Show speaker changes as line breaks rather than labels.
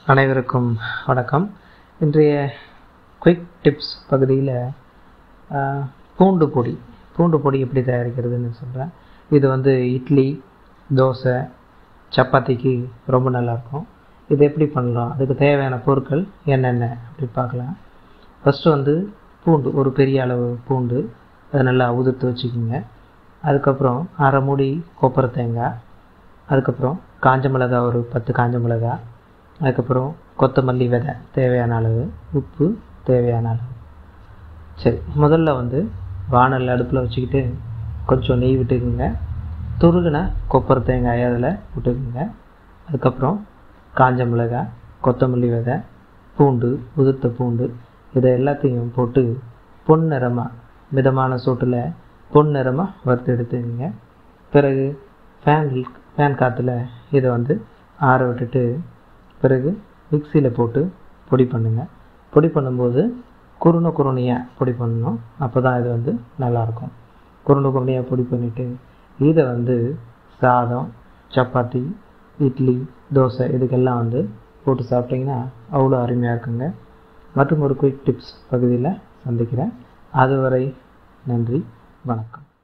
அனைவருக்கும் வணக்கம் இன்றைய குயிக் டிப்ஸ் பகுதியில் பூண்டு பொடி பூண்டு பொடி எப்படி தயாரிக்கிறதுன்னு சொல்கிறேன் இது வந்து இட்லி தோசை சப்பாத்திக்கு ரொம்ப நல்லாயிருக்கும் இது எப்படி பண்ணலாம் அதுக்கு தேவையான பொருட்கள் என்னென்ன அப்படி பார்க்கலாம் ஃபஸ்ட்டு வந்து பூண்டு ஒரு பெரிய அளவு பூண்டு அதை நல்லா உதிர்த்து வச்சுக்கோங்க அதுக்கப்புறம் அரை மூடி கொப்பரை தேங்காய் அதுக்கப்புறம் காஞ்ச மிளகா ஒரு பத்து காஞ்ச மிளகா அதுக்கப்புறம் கொத்தமல்லி விதை தேவையான அளவு உப்பு தேவையான அளவு சரி முதல்ல வந்து வானல் அடுப்பில் வச்சுக்கிட்டு கொஞ்சம் நெய் விட்டுக்குங்க துருகின கொப்பரை தேங்காய் அதில் விட்டுக்குங்க அதுக்கப்புறம் காஞ்ச மிளகாய் கொத்தமல்லி விதை பூண்டு உதிர்த்த பூண்டு இதை எல்லாத்தையும் போட்டு பொன் நிறமாக மிதமான சூட்டில் பொன் நிறமாக வறுத்து எடுத்துக்கங்க பிறகு ஃபேன் ஃபேன் காற்றுல இதை வந்து ஆற விட்டுட்டு பிறகு மிக்சியில் போட்டு பொடி பண்ணுங்கள் பொடி பண்ணும்போது குருணை குருணையாக பொடி பண்ணணும் அப்போ தான் இது வந்து நல்லாயிருக்கும் குருணை குருணையாக பொடி பண்ணிவிட்டு இதை வந்து சாதம் சப்பாத்தி இட்லி தோசை இதுக்கெல்லாம் வந்து போட்டு சாப்பிட்டிங்கன்னா அவ்வளோ அருமையாக இருக்குங்க மற்றும் ஒரு குயிக் டிப்ஸ் பகுதியில் சந்திக்கிறேன் அதுவரை நன்றி வணக்கம்